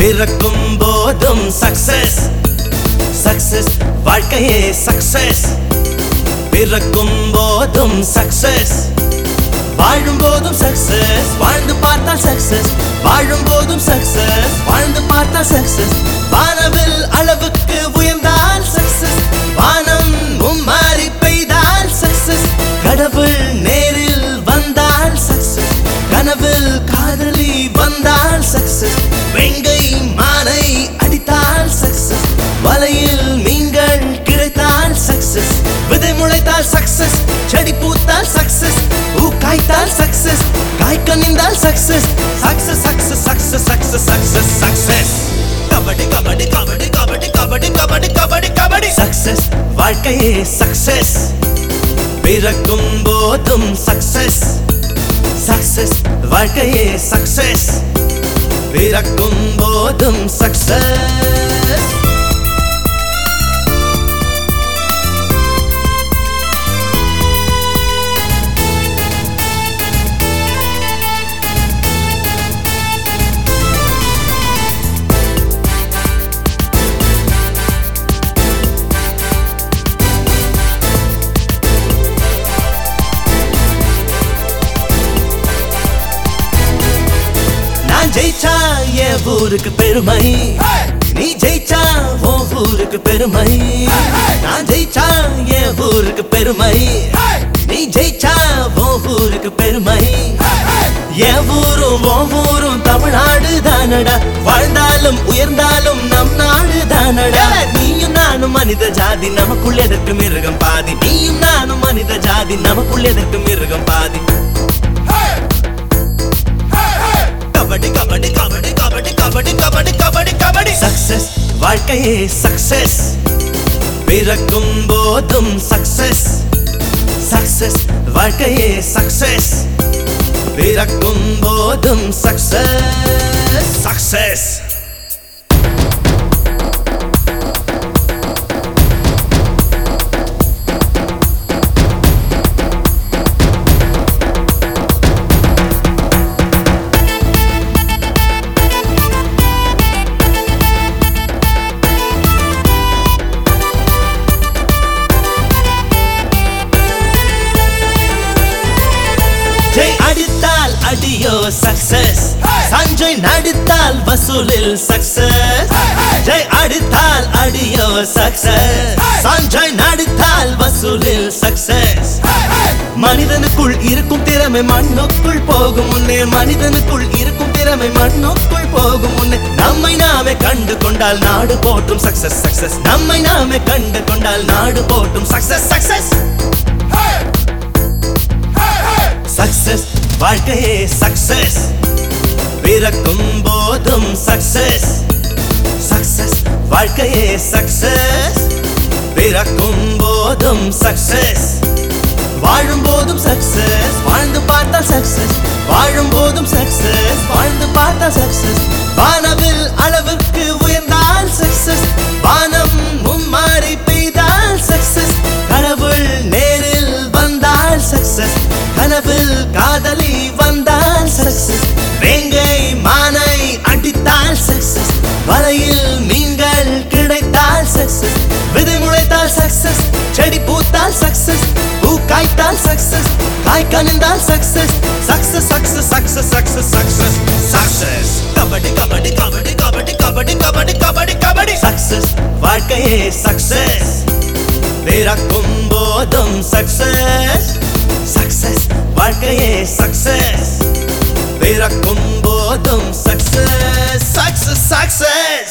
பிறக்கும் போதும் success success வாழ்க்கையே சக்சஸ் பிறக்கும் போதும் சக்சஸ் வாழும் போதும் சக்சஸ் வாழ்ந்து பார்த்தால் சக்சஸ் வாழும் போதும் சக்சஸ் வாழ்ந்து பார்த்தால் சக்சஸ் வானவில் அளவுக்கு உயர்ந்தால் சக்சஸ் வானம் மும்மாறி பெய்தால் சக்சஸ் கடவுள் நேரில் வந்தால் சக்சஸ் கனவில் காதலி வந்தால் சக்சஸ் வெங்கை மானை அடித்தால் சக்சஸ் வலையில் மீன்கள் கிடைத்தால் சக்சஸ் விதை முளைத்தால் சக்சஸ் செடி பூத்தால் சக்சஸ் பூ காய்த்தால் சக்சஸ் காய் கனிந்தால் success success success success success success success kabaddi kabaddi kabaddi kabaddi kabaddi kabaddi kabaddi kabaddi success வாழ்க்கையே சக்சஸ் பிறக்கும் போதும் சக்சஸ் சக்சஸ் வாழ்க்கையே சக்சஸ் பிறக்கும் போதும் சக்சஸ் நான் ஜெயிச்சா என் ஊருக்கு பெருமை நீ ஜெயிச்சா உன் ஊருக்கு பெருமை நான் ஜெயிச்சா என் ஊருக்கு பெருமை நீ ஜெயிச்சா உன் ஊருக்கு பெருமை என் ஊரும் உன் ஊரும் தமிழ்நாடு தானடா வாழ்ந்தாலும் உயர்ந்தாலும் நம் நாடு தானடா நீயும் நானும் மனித ஜாதி நமக்குள் எதற்கு மிருகம் பாதி நீயும் நானும் மனித ஜாதி நமக்குள் எதற்கு மிருகம் பாதி கபடி கபடி கபடி கபடி கபடி கபடி கபடி கபடி சக்சஸ் வாழ்க்கையே சக்சஸ் பிறக்கும் போதும் சக்சஸ் சக்சஸ் வாழ்க்கையே சக்சஸ் பிறக்கும் போதும் சக்சஸ் சக்சஸ் ஜெய் அடித்தால் அடியோ சக்சஸ் சஞ்சய் நடித்தால் வசூலில் சக்சஸ் ஜெய் அடித்தால் அடியோ சக்சஸ் சஞ்சய் நடித்தால் வசூலில் சக்சஸ் மனிதனுக்குள் இருக்கும் திறமை மண்ணுக்குள் போகும் முன்னே மனிதனுக்குள் இருக்கும் திறமை மண்ணுக்குள் போகும் முன்னே நம்மை நாமே கண்டு கொண்டால் நாடு போற்றும் சக்சஸ் சக்சஸ் நம்மை நாமே கண்டு கொண்டால் நாடு போற்றும் சக்சஸ் சக்சஸ் சக்சஸ் வாழ்க்கையே சக்சஸ் பிறக்கும் போதும் சக்சஸ் சக்சஸ் வாழ்க்கையே சக்சஸ் பிறக்கும் போதும் சக்சஸ் வாழும் போதும் சக்சஸ் வாழ்ந்து பார்த்தால் சக்சஸ் வாழும் போதும் சக்சஸ் வாழ்ந்து பார்த்தால் சக்சஸ் வானவில் அளவுக்கு உயர்ந்தால் சக்சஸ் வானம் மும்மாறி பெய்தால் சக்சஸ் கடவுள் நேரில் வந்தால் சக்சஸ் கனவில் காதலி வந்தால் சக்சஸ் வேங்கை மானை அடித்தால் சக்சஸ் வலையில் மீன்கள் கிடைத்தால் சக்சஸ் விதை முளைத்தால் சக்சஸ் செடி பூத்தால் சக்சஸ் பூ காய்த்தால் சக்சஸ் காய் கனிந்தால் success success success success success success success kabaddi kabaddi kabaddi kabaddi kabaddi kabaddi kabaddi kabaddi success வாழ்க்கையே சக்சஸ் பிறக்கும் போதும் சக்சஸ் சக்சஸ் வாழ்க்கையே சக்சஸ் பிறக்கும் போதும் சக்சஸ் சக்சஸ் சக்சஸ்